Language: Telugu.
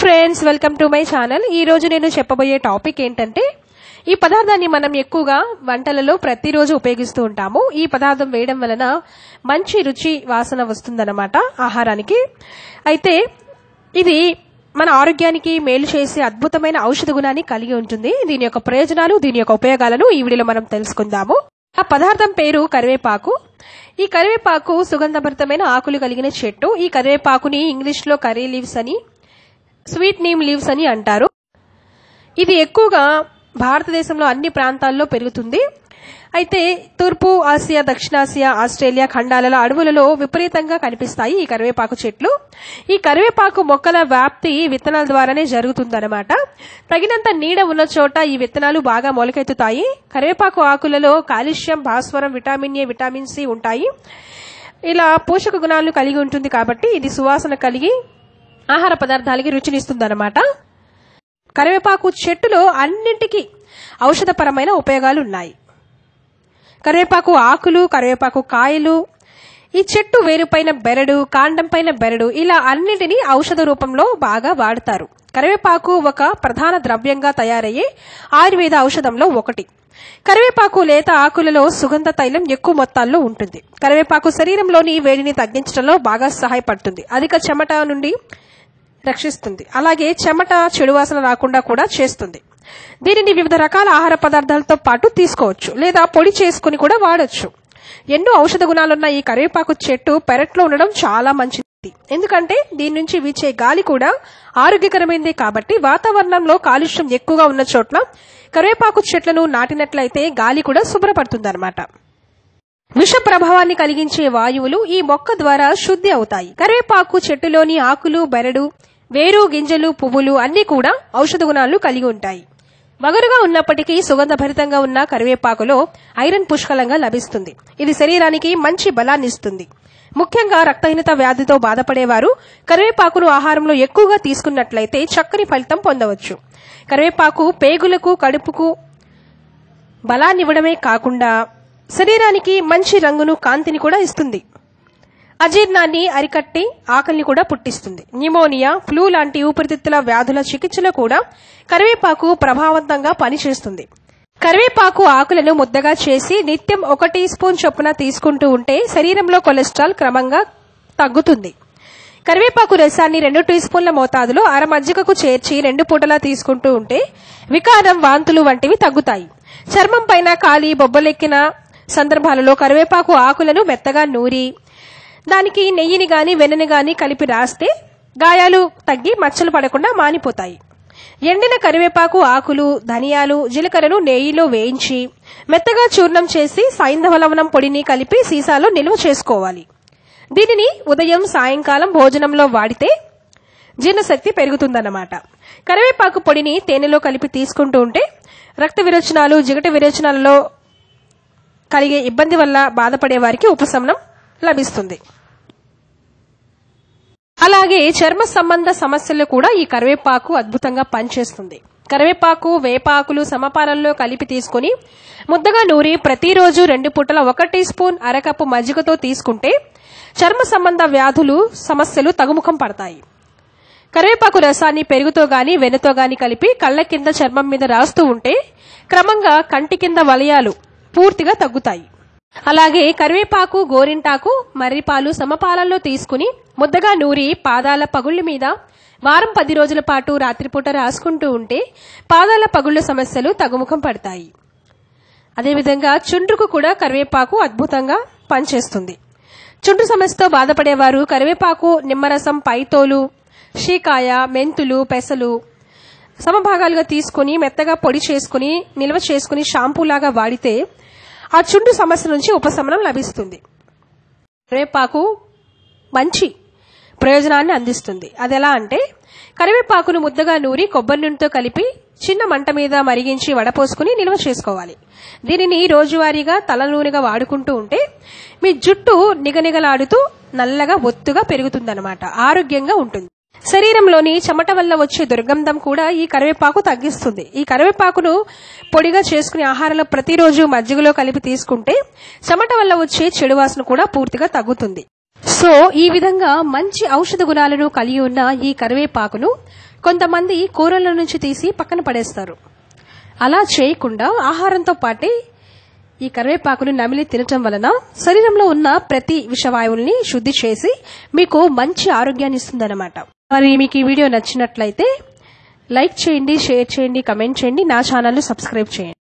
friends welcome to my channel ఈ రోజు నేను చెప్పబోయే టాపిక్ ఏంటంటే ఈ పదార్థాన్ని మనం ఎక్కువగా వంటలలో ప్రతిరోజు ఉపయోగిస్తూ ఉంటాము ఈ పదార్థం వేయడం వలన మంచి రుచి వాసన వస్తుందన్నమాట ఆహారానికి అయితే ఇది మన ఆరోగ్యానికి మేలు చేసే అద్భుతమైన ఔషధ గుణాన్ని కలిగి ఉంటుంది దీని యొక్క ప్రయోజనాలు దీని యొక్క ఉపయోగాలను ఈ వీడియోలో మనం తెలుసుకుందాము ఆ పదార్థం పేరు కరివేపాకు ఈ కరివేపాకు సుగంధభరితమైన ఆకులు కలిగిన చెట్టు ఈ కరివేపాకుని ఇంగ్లీష్ లో కర్రీ లీవ్స్ అని స్వీట్ నీమ్ లీవ్స్ అని అంటారు ఇది ఎక్కువగా భారతదేశంలో అన్ని ప్రాంతాల్లో పెరుగుతుంది అయితే తూర్పు ఆసియా దక్షిణాసియా ఆస్ట్రేలియా ఖండాలలో అడవులలో విపరీతంగా కనిపిస్తాయి ఈ కరివేపాకు చెట్లు ఈ కరివేపాకు మొక్కల వ్యాప్తి విత్తనాల ద్వారానే జరుగుతుందన్నమాట తగినంత నీడ ఉన్న చోట ఈ విత్తనాలు బాగా మొలకెత్తుతాయి కరివేపాకు ఆకులలో కాల్షియం భాస్వరం విటామిన్ ఏ విటామిన్ సి ఉంటాయి ఇలా పోషక గుణాలు కలిగి ఉంటుంది కాబట్టి ఇది సువాసన కలిగి ఆహార పదార్థాలకి రుచినిస్తుందన్నమాట కరివేపాకు చెట్టులో అన్నింటికీ ఔషధపరమైన ఉపయోగాలు ఉన్నాయి కరివేపాకు ఆకులు కరివేపాకు కాయలు ఈ చెట్టు వేరుపైన బెరడు కాండం పైన బెరడు ఇలా అన్నింటినీ ఔషధ రూపంలో బాగా వాడతారు కరివేపాకు ఒక ప్రధాన ద్రవ్యంగా తయారయ్యే ఆయుర్వేద ఔషధంలో ఒకటి కరివేపాకు లేత ఆకులలో సుగంధ తైలం ఎక్కువ మొత్తాల్లో ఉంటుంది కరివేపాకు శరీరంలోని వేడిని తగ్గించడంలో బాగా సహాయపడుతుంది అధిక చెమట నుండి రక్షిస్తుంది అలాగే చెమట చెడు వాసన రాకుండా కూడా చేస్తుంది దీనిని వివిధ రకాల ఆహార పదార్థాలతో పాటు తీసుకోవచ్చు లేదా పొడి చేసుకుని కూడా వాడొచ్చు ఎన్నో ఔషధ గుణాలున్న ఈ కరివేపాకు చెట్టు పెరట్లో ఉండడం చాలా మంచిది ఎందుకంటే దీని నుంచి వీచే గాలి కూడా ఆరోగ్యకరమైనది కాబట్టి వాతావరణంలో కాలుష్యం ఎక్కువగా ఉన్న చోట్ల కరివేపాకు చెట్లను నాటినట్లయితే గాలి కూడా శుభ్రపడుతుందన్నమాట విష ప్రభావాన్ని కలిగించే వాయువులు ఈ మొక్క ద్వారా శుద్ధి అవుతాయి కరివేపాకు చెట్టులోని ఆకులు బెరడు వేరు గింజలు పువ్వులు అన్ని కూడా ఔషధ గుణాలు కలిగి ఉంటాయి వగరుగా ఉన్నప్పటికీ సుగంధభరితంగా ఉన్న కరివేపాకులో ఐరన్ పుష్కలంగా లభిస్తుంది ఇది శరీరానికి మంచి బలాన్ని ఇస్తుంది ముఖ్యంగా రక్తహీనత వ్యాధితో బాధపడేవారు కరివేపాకును ఆహారంలో ఎక్కువగా తీసుకున్నట్లయితే చక్కని ఫలితం పొందవచ్చు కరివేపాకు పేగులకు కడుపుకు బలాన్నివ్వడమే కాకుండా శరీరానికి మంచి రంగును కాంతిని కూడా ఇస్తుంది అజీర్ణాన్ని అరికట్టి ఆకలిని కూడా పుట్టిస్తుంది న్యూమోనియా ఫ్లూ లాంటి ఊపిరితిత్తుల వ్యాధుల చికిత్సలో కూడా కరివేపాకు ప్రభావవంతంగా పనిచేస్తుంది కరివేపాకు ఆకులను ముద్దగా చేసి నిత్యం ఒక టీ స్పూన్ చొప్పున తీసుకుంటూ ఉంటే శరీరంలో కొలెస్ట్రాల్ క్రమంగా తగ్గుతుంది కరివేపాకు రసాన్ని రెండు టీ స్పూన్ల మోతాదులో అర మజ్జిగకు చేర్చి రెండు పూటలా తీసుకుంటూ ఉంటే వికారం వాంతులు వంటివి తగ్గుతాయి చర్మం పైన కాలి బొబ్బలెక్కిన సందర్భాలలో కరివేపాకు ఆకులను మెత్తగా నూరి దానికి నెయ్యిని గాని వెన్నని గాని కలిపి రాస్తే గాయాలు తగ్గి మచ్చలు పడకుండా మానిపోతాయి ఎండిన కరివేపాకు ఆకులు ధనియాలు జీలకర్రను నెయ్యిలో వేయించి మెత్తగా చూర్ణం చేసి సైంధవ లవణం పొడిని కలిపి సీసాలో నిల్వ చేసుకోవాలి దీనిని ఉదయం సాయంకాలం భోజనంలో వాడితే జీర్ణశక్తి పెరుగుతుందన్నమాట కరివేపాకు పొడిని తేనెలో కలిపి తీసుకుంటూ ఉంటే రక్త విరోచనాలు జిగట విరోచనాలలో కలిగే ఇబ్బంది వల్ల బాధపడే వారికి ఉపశమనం లభిస్తుంది అలాగే చర్మ సంబంధ సమస్యలు కూడా ఈ కరివేపాకు అద్భుతంగా పనిచేస్తుంది కరివేపాకు వేపాకులు సమపాలల్లో కలిపి తీసుకుని ముద్దగా నూరి ప్రతిరోజు రెండు పూటల ఒక టీ స్పూన్ అరకప్పు మజ్జిగతో తీసుకుంటే చర్మ సంబంధ వ్యాధులు సమస్యలు తగుముఖం పడతాయి కరివేపాకు రసాన్ని పెరుగుతో గాని వెన్నతో గాని కలిపి కళ్ళ కింద చర్మం మీద రాస్తూ ఉంటే క్రమంగా కంటి కింద వలయాలు పూర్తిగా తగ్గుతాయి అలాగే కరివేపాకు గోరింటాకు మర్రిపాలు సమపాలల్లో తీసుకుని ముద్దగా నూరి పాదాల పగుళ్ళ మీద వారం పది రోజుల పాటు రాత్రిపూట రాసుకుంటూ ఉంటే పాదాల పగుళ్ళ సమస్యలు తగుముఖం పడతాయి అదేవిధంగా చుండ్రుకు కూడా కరివేపాకు అద్భుతంగా పనిచేస్తుంది చుండ్రు సమస్యతో బాధపడేవారు కరివేపాకు నిమ్మరసం పైతోలు షీకాయ మెంతులు పెసలు సమభాగాలుగా తీసుకుని మెత్తగా పొడి చేసుకుని నిల్వ చేసుకుని షాంపూలాగా వాడితే ఆ చుండు సమస్య నుంచి ఉపశమనం లభిస్తుంది కరివేపాకు మంచి ప్రయోజనాన్ని అందిస్తుంది అది ఎలా అంటే కరివేపాకును ముద్దగా నూరి కొబ్బరి నూనెతో కలిపి చిన్న మంట మీద మరిగించి వడపోసుకుని నిల్వ చేసుకోవాలి దీనిని రోజువారీగా తల నూనెగా వాడుకుంటూ ఉంటే మీ జుట్టు నిగనిగలాడుతూ నల్లగా ఒత్తుగా పెరుగుతుందన్నమాట ఆరోగ్యంగా ఉంటుంది శరీరంలోని చెమట వల్ల వచ్చే దుర్గంధం కూడా ఈ కరివేపాకు తగ్గిస్తుంది ఈ కరివేపాకును పొడిగా చేసుకునే ఆహారంలో ప్రతిరోజు మజ్జిగలో కలిపి తీసుకుంటే చెమట వల్ల వచ్చే చెడు వాసన కూడా పూర్తిగా తగ్గుతుంది సో ఈ విధంగా మంచి ఔషధ గుణాలను కలిగి ఉన్న ఈ కరివేపాకును కొంతమంది కూరల నుంచి తీసి పక్కన పడేస్తారు అలా చేయకుండా ఆహారంతో పాటే ఈ కరివేపాకును నమిలి తినటం వలన శరీరంలో ఉన్న ప్రతి విషవాయువుల్ని శుద్ధి చేసి మీకు మంచి ఆరోగ్యాన్ని ఇస్తుందన్నమాట మరి మీకు ఈ వీడియో నచ్చినట్లయితే లైక్ చేయండి షేర్ చేయండి కమెంట్ చేయండి నా ఛానల్ సబ్స్క్రైబ్ చేయండి